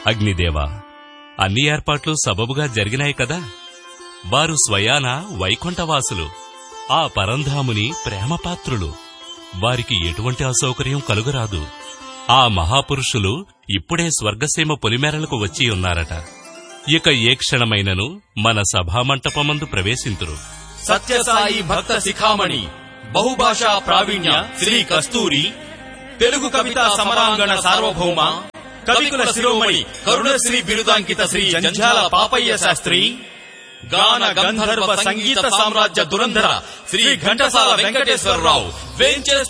అగ్నిదేవా అన్ని ఏర్పాట్లు సబబుగా జరిగినాయి కదా వారు స్వయాన వైకుంఠవాసులు ఆ పరంధాముని ప్రేమపాత్రులు వారికి ఎటువంటి అసౌకర్యం కలుగరాదు ఆ మహాపురుషులు ఇప్పుడే స్వర్గసీమ పొలిమేరలకు వచ్చి ఉన్నారట ఇక ఏ క్షణమైనను మన సభామంటపమందు ప్రవేశింతురు సత్యసాయి భక్త శిఖామణి బహుభాషా ప్రావీణ్య శ్రీ కస్తూరి తెలుగు కవిత సమరాంగణ సార్వభౌమ కవికుల శిరోమణి కరుణశ్రీ బిరుదాంకిత శ్రీ జంఝాల పాపయ్య శాస్త్రి గాన గంధర్వ సంగీత సామ్రాజ్య దురంధర శ్రీ ఘంటసాల వెంకటేశ్వరరావు వేంచేస్తున్న